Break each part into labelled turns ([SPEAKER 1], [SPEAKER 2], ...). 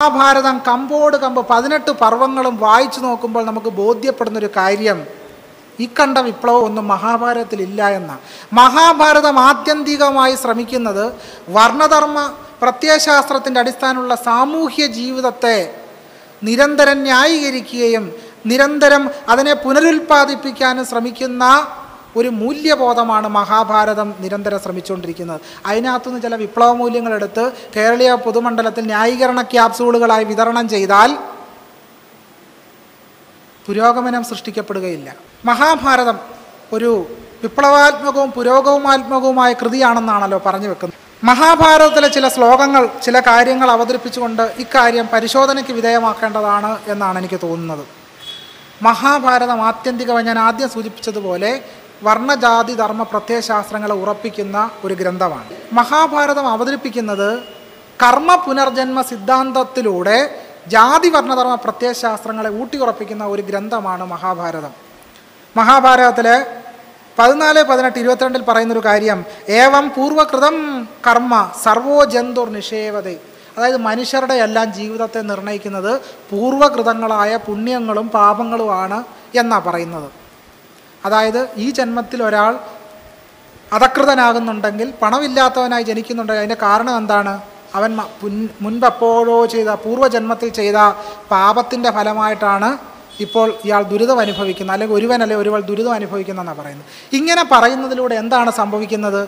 [SPEAKER 1] മഹാഭാരതം കമ്പോട് കമ്പ് പതിനെട്ട് പർവ്വങ്ങളും വായിച്ചു നോക്കുമ്പോൾ നമുക്ക് ബോധ്യപ്പെടുന്നൊരു കാര്യം ഈ കണ്ട വിപ്ലവം ഒന്നും മഹാഭാരതത്തിൽ ഇല്ല എന്ന മഹാഭാരതം ആത്യന്തികമായി ശ്രമിക്കുന്നത് വർണ്ണധർമ്മ പ്രത്യയശാസ്ത്രത്തിൻ്റെ അടിസ്ഥാനമുള്ള സാമൂഹ്യ ജീവിതത്തെ നിരന്തരം ന്യായീകരിക്കുകയും നിരന്തരം അതിനെ പുനരുൽപ്പാദിപ്പിക്കാനും ശ്രമിക്കുന്ന ഒരു മൂല്യബോധമാണ് മഹാഭാരതം നിരന്തരം ശ്രമിച്ചുകൊണ്ടിരിക്കുന്നത് അതിനകത്തുനിന്ന് ചില വിപ്ലവ മൂല്യങ്ങളെടുത്ത് കേരളീയ പൊതുമണ്ഡലത്തിൽ ന്യായീകരണ ക്യാപ്സൂളുകളായി വിതരണം ചെയ്താൽ പുരോഗമനം സൃഷ്ടിക്കപ്പെടുകയില്ല മഹാഭാരതം ഒരു വിപ്ലവാത്മകവും പുരോഗമാത്മകവുമായ കൃതിയാണെന്നാണല്ലോ പറഞ്ഞു വെക്കുന്നത് മഹാഭാരതത്തിലെ ചില ശ്ലോകങ്ങൾ ചില കാര്യങ്ങൾ അവതരിപ്പിച്ചുകൊണ്ട് ഇക്കാര്യം പരിശോധനയ്ക്ക് വിധേയമാക്കേണ്ടതാണ് എന്നാണ് എനിക്ക് തോന്നുന്നത് മഹാഭാരതം ആത്യന്തികമായി ഞാൻ ആദ്യം സൂചിപ്പിച്ചതുപോലെ വർണ്ണജാതി ധർമ്മ പ്രത്യയശാസ്ത്രങ്ങളെ ഉറപ്പിക്കുന്ന ഒരു ഗ്രന്ഥമാണ് മഹാഭാരതം അവതരിപ്പിക്കുന്നത് കർമ്മ പുനർജന്മ സിദ്ധാന്തത്തിലൂടെ ജാതി വർണ്ണധർമ്മ പ്രത്യയശാസ്ത്രങ്ങളെ ഊട്ടിയുറപ്പിക്കുന്ന ഒരു ഗ്രന്ഥമാണ് മഹാഭാരതം മഹാഭാരതത്തിലെ പതിനാല് പതിനെട്ട് ഇരുപത്തിരണ്ടിൽ പറയുന്നൊരു കാര്യം ഏവം പൂർവകൃതം കർമ്മ സർവോ ജന്തുർ നിഷേവതേ അതായത് മനുഷ്യരുടെ എല്ലാം ജീവിതത്തെ നിർണ്ണയിക്കുന്നത് പൂർവകൃതങ്ങളായ പുണ്യങ്ങളും പാപങ്ങളുമാണ് എന്നാണ് പറയുന്നത് അതായത് ഈ ജന്മത്തിൽ ഒരാൾ അധകൃതനാകുന്നുണ്ടെങ്കിൽ പണമില്ലാത്തവനായി ജനിക്കുന്നുണ്ടെങ്കിൽ അതിൻ്റെ കാരണം എന്താണ് അവൻ മ- പുൻ- മുൻപെപ്പോഴോ ചെയ്ത പൂർവ്വജന്മത്തിൽ ചെയ്ത പാപത്തിൻ്റെ ഫലമായിട്ടാണ് ഇപ്പോൾ ഇയാൾ ദുരിതം അനുഭവിക്കുന്നത് അല്ലെങ്കിൽ ഒരുവനല്ലേ ഒരുവൾ ദുരിതം അനുഭവിക്കുന്നതെന്നാണ് പറയുന്നത് ഇങ്ങനെ പറയുന്നതിലൂടെ എന്താണ് സംഭവിക്കുന്നത്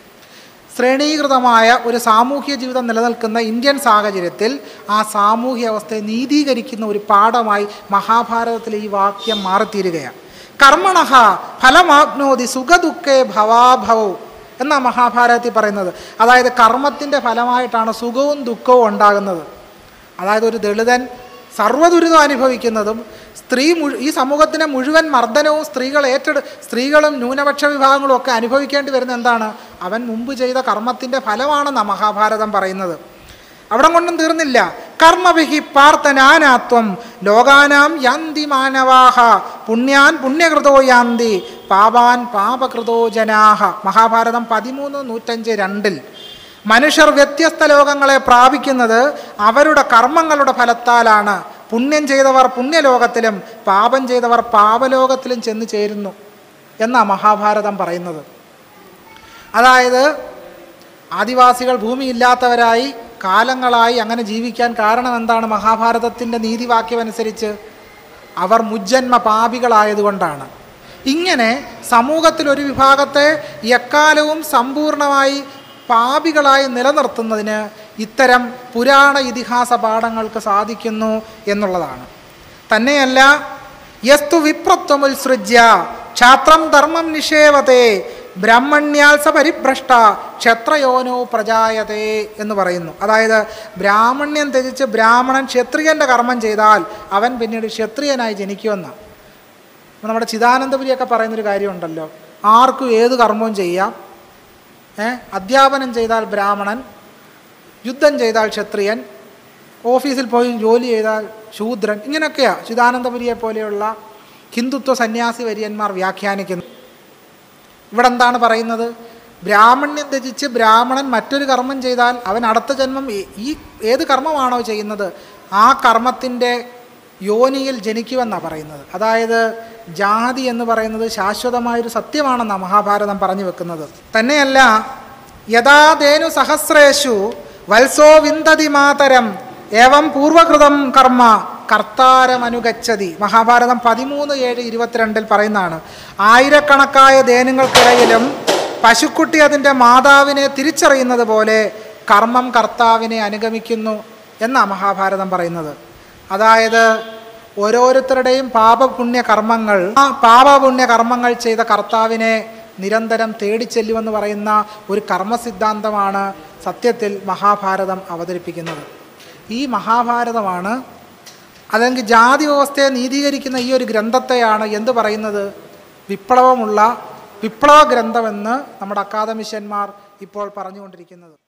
[SPEAKER 1] ശ്രേണീകൃതമായ ഒരു സാമൂഹ്യ ജീവിതം നിലനിൽക്കുന്ന ഇന്ത്യൻ സാഹചര്യത്തിൽ ആ സാമൂഹ്യ അവസ്ഥയെ നീതീകരിക്കുന്ന ഒരു പാഠമായി മഹാഭാരതത്തിലെ ഈ വാക്യം മാറിത്തീരുകയാണ് കർമ്മണഹ ഫലമാപ്നോതി സുഖദുഃഖേ ഭവാഭവോ എന്നാ മഹാഭാരതത്തിൽ പറയുന്നത് അതായത് കർമ്മത്തിൻ്റെ ഫലമായിട്ടാണ് സുഖവും ദുഃഖവും ഉണ്ടാകുന്നത് അതായത് ഒരു ദളിതൻ സർവ്വദുരിതം അനുഭവിക്കുന്നതും സ്ത്രീ മുഴു ഈ സമൂഹത്തിൻ്റെ മുഴുവൻ മർദ്ദനവും സ്ത്രീകൾ ഏറ്റെടു സ്ത്രീകളും ന്യൂനപക്ഷ വിഭാഗങ്ങളും ഒക്കെ അനുഭവിക്കേണ്ടി വരുന്ന എന്താണ് അവൻ മുമ്പ് ചെയ്ത കർമ്മത്തിൻ്റെ ഫലമാണെന്നാണ് മഹാഭാരതം പറയുന്നത് അവിടെ കൊണ്ടും തീർന്നില്ല കർമ്മവിഹി പാർത്ഥനാനാത്വം ലോകാനാം യാന്തി മാനവാഹ പുണ്യാൻ പുണ്യകൃതോ യാന്തി പാപാൻ പാപകൃതോ ജനാഹ മഹാഭാരതം പതിമൂന്ന് നൂറ്റഞ്ച് രണ്ടിൽ മനുഷ്യർ വ്യത്യസ്ത ലോകങ്ങളെ പ്രാപിക്കുന്നത് അവരുടെ കർമ്മങ്ങളുടെ ഫലത്താലാണ് പുണ്യം ചെയ്തവർ പുണ്യലോകത്തിലും പാപം ചെയ്തവർ പാപലോകത്തിലും ചെന്ന് ചേരുന്നു എന്നാണ് മഹാഭാരതം പറയുന്നത് അതായത് ആദിവാസികൾ ഭൂമിയില്ലാത്തവരായി കാലങ്ങളായി അങ്ങനെ ജീവിക്കാൻ കാരണം എന്താണ് മഹാഭാരതത്തിൻ്റെ നീതിവാക്യം അനുസരിച്ച് അവർ മുജ്ജന്മ പാപികളായതുകൊണ്ടാണ് ഇങ്ങനെ സമൂഹത്തിൽ ഒരു വിഭാഗത്തെ എക്കാലവും സമ്പൂർണമായി പാപികളായി നിലനിർത്തുന്നതിന് ഇത്തരം പുരാണ ഇതിഹാസ പാഠങ്ങൾക്ക് സാധിക്കുന്നു എന്നുള്ളതാണ് തന്നെയല്ല യസ്തു വിപ്രത്വമുത്സൃജ്യ ക്ഷാത്രം ധർമ്മം നിഷേവതേ ബ്രാഹ്മണ്യാൽസ പരിഭ്രഷ്ട ക്ഷത്രയോനോ പ്രജായതേ എന്ന് പറയുന്നു അതായത് ബ്രാഹ്മണ്യം ത്യജിച്ച് ബ്രാഹ്മണൻ ക്ഷത്രിയൻ്റെ കർമ്മം ചെയ്താൽ അവൻ പിന്നീട് ക്ഷത്രിയനായി ജനിക്കുമെന്നാണ് അപ്പോൾ നമ്മുടെ ചിദാനന്ദപുരിയൊക്കെ പറയുന്നൊരു കാര്യമുണ്ടല്ലോ ആർക്കും ഏത് കർമ്മവും ചെയ്യാം ഏ അധ്യാപനം ചെയ്താൽ ബ്രാഹ്മണൻ യുദ്ധം ചെയ്താൽ ക്ഷത്രിയൻ ഓഫീസിൽ പോയി ജോലി ചെയ്താൽ ശൂദ്രൻ ഇങ്ങനെയൊക്കെയാണ് ചിദാനന്ദപുരിയെ പോലെയുള്ള ഹിന്ദുത്വ സന്യാസി വര്യന്മാർ വ്യാഖ്യാനിക്കുന്നത് ഇവിടെ എന്താണ് പറയുന്നത് ബ്രാഹ്മണ്യം ത്യജിച്ച് ബ്രാഹ്മണൻ മറ്റൊരു കർമ്മം ചെയ്താൽ അവൻ അടുത്ത ജന്മം ഈ- ഈ ഏത് കർമ്മമാണോ ചെയ്യുന്നത് ആ കർമ്മത്തിൻ്റെ യോനിയിൽ ജനിക്കുമെന്നാണ് പറയുന്നത് അതായത് ജാതി എന്ന് പറയുന്നത് ശാശ്വതമായൊരു സത്യമാണെന്നാണ് മഹാഭാരതം പറഞ്ഞു വെക്കുന്നത് തന്നെയല്ല യഥാ ധേനു സഹസ്രേഷു വത്സോ വിന്തതി മാതരം ഏവം പൂർവകൃതം കർമ്മ കർത്താരമനുഗച്ഛതി മഹാഭാരതം പതിമൂന്ന് ഏഴ് ഇരുപത്തിരണ്ടിൽ പറയുന്നതാണ് ആയിരക്കണക്കായ ധേനുകൾക്കിടയിലും പശുക്കുട്ടി അതിൻ്റെ മാതാവിനെ തിരിച്ചറിയുന്നത് പോലെ കർമ്മം കർത്താവിനെ അനുഗമിക്കുന്നു എന്നാണ് മഹാഭാരതം പറയുന്നത് അതായത് ഓരോരുത്തരുടെയും പാപപുണ്യ കർമ്മങ്ങൾ ആ പാപപുണ്യ കർമ്മങ്ങൾ ചെയ്ത കർത്താവിനെ നിരന്തരം തേടിച്ചെല്ലുമെന്ന് പറയുന്ന ഒരു കർമ്മസിദ്ധാന്തമാണ് സത്യത്തിൽ മഹാഭാരതം അവതരിപ്പിക്കുന്നത് ഈ മഹാഭാരതമാണ് അല്ലെങ്കിൽ ജാതി വ്യവസ്ഥയെ നീതീകരിക്കുന്ന ഈ ഒരു ഗ്രന്ഥത്തെയാണ് എന്ത് പറയുന്നത് വിപ്ലവമുള്ള വിപ്ലവ ഗ്രന്ഥമെന്ന് നമ്മുടെ അക്കാദമിഷ്യന്മാർ ഇപ്പോൾ പറഞ്ഞുകൊണ്ടിരിക്കുന്നത്